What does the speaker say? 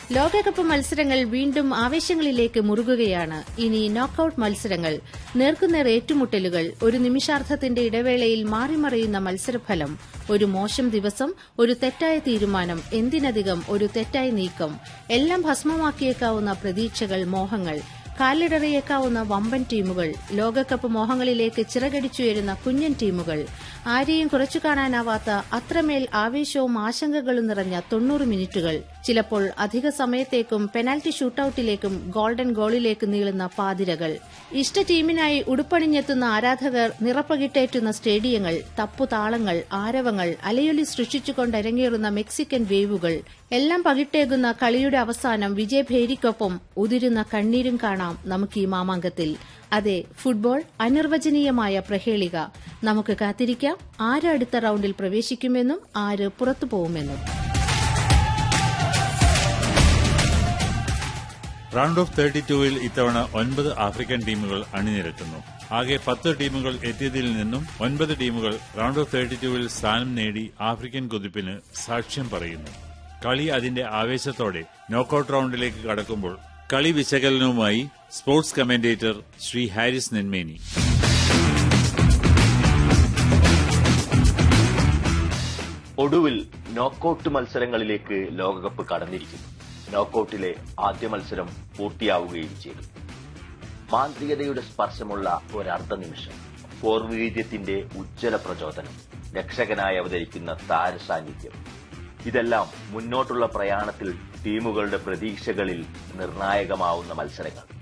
ലോകകപ്പ് മത്സരങ്ങൾ വീണ്ടും ആവേശങ്ങളിലേക്ക് മുറുകുകയാണ് ഇനി നോക്കൌട്ട് മത്സരങ്ങൾ നേർക്കുനേർ ഏറ്റുമുട്ടലുകൾ ഒരു നിമിഷാർദ്ധത്തിന്റെ ഇടവേളയിൽ മാറിമറിയുന്ന മത്സരഫലം ഒരു മോശം ദിവസം ഒരു തെറ്റായ തീരുമാനം എന്തിനധികം ഒരു തെറ്റായ നീക്കം എല്ലാം ഭസ്മമാക്കിയേക്കാവുന്ന പ്രതീക്ഷകൾ മോഹങ്ങൾ കാലിടറിയേക്കാവുന്ന വമ്പൻ ടീമുകൾ ലോകകപ്പ് മോഹങ്ങളിലേക്ക് ചിറകടിച്ചുയരുന്ന കുഞ്ഞൻ ടീമുകൾ ആരെയും കുറച്ചു കാണാനാവാത്ത അത്രമേൽ ആവേശവും ആശങ്കകളും നിറഞ്ഞ തൊണ്ണൂറ് മിനിറ്റുകൾ ചിലപ്പോൾ അധിക സമയത്തേക്കും പെനാൽറ്റി ഷൂട്ടൌട്ടിലേക്കും ഗോൾഡൻ ഗോളിലേക്ക് നീളുന്ന പാതിരകൾ ഇഷ്ട ടീമിനായി ഉടുപ്പണിഞ്ഞെത്തുന്ന ആരാധകർ നിറപ്പകിട്ടേറ്റുന്ന സ്റ്റേഡിയങ്ങൾ തപ്പുതാളങ്ങൾ ആരവങ്ങൾ അലയൊലി സൃഷ്ടിച്ചുകൊണ്ട് അരങ്ങേറുന്ന മെക്സിക്കൻ വേവുകൾ എല്ലാം പകിട്ടേകുന്ന കളിയുടെ അവസാനം വിജയഭേരിക്കൊപ്പം ഉതിരുന്ന കണ്ണീരും കാണാം നമുക്ക് ഈ മാമാങ്കത്തിൽ അതെ ഫുട്ബോൾ അനിർവചനീയമായ പ്രഹേളിക നമുക്ക് കാത്തിരിക്കാം ആര് അടുത്ത റൌണ്ടിൽ പ്രവേശിക്കുമെന്നും ആര് പുറത്തു പോകുമെന്നും റൌണ്ട് ഓഫ് തേർട്ടി ടൂവിൽ ഇത്തവണ ഒൻപത് ആഫ്രിക്കൻ ടീമുകൾ അണിനിരത്തുന്നു ആകെ പത്ത് ടീമുകൾ എത്തിയതിൽ നിന്നും ഒൻപത് ടീമുകൾ റൌണ്ട് ഓഫ് തേർട്ടി ടൂവിൽ സ്ഥാനം നേടി ആഫ്രിക്കൻ കുതിപ്പിന് സാക്ഷ്യം പറയുന്നു കളി അതിന്റെ ആവേശത്തോടെ നോക്കൌട്ട് റൌണ്ടിലേക്ക് കടക്കുമ്പോൾ കളി വിശകലനവുമായി സ്പോർട്സ് കമന്റേറ്റർ ശ്രീ ഹാരിസ് നെന്മേനി ഒടുവിൽ നോക്കൌട്ട് മത്സരങ്ങളിലേക്ക് ലോകകപ്പ് കടന്നിരിക്കുന്നു നോക്കൌട്ടിലെ ആദ്യ മത്സരം പൂർത്തിയാവുകയും ചെയ്തു മാന്ത്രികതയുടെ സ്പർശമുള്ള ഒരർദ്ധ നിമിഷം പൂർവീര്യത്തിന്റെ ഉജ്ജ്വല പ്രചോദനം രക്ഷകനായി അവതരിക്കുന്ന താര സാന്നിധ്യം ഇതെല്ലാം മുന്നോട്ടുള്ള പ്രയാണത്തിൽ ടീമുകളുടെ പ്രതീക്ഷകളിൽ നിർണായകമാവുന്ന മത്സരങ്ങൾ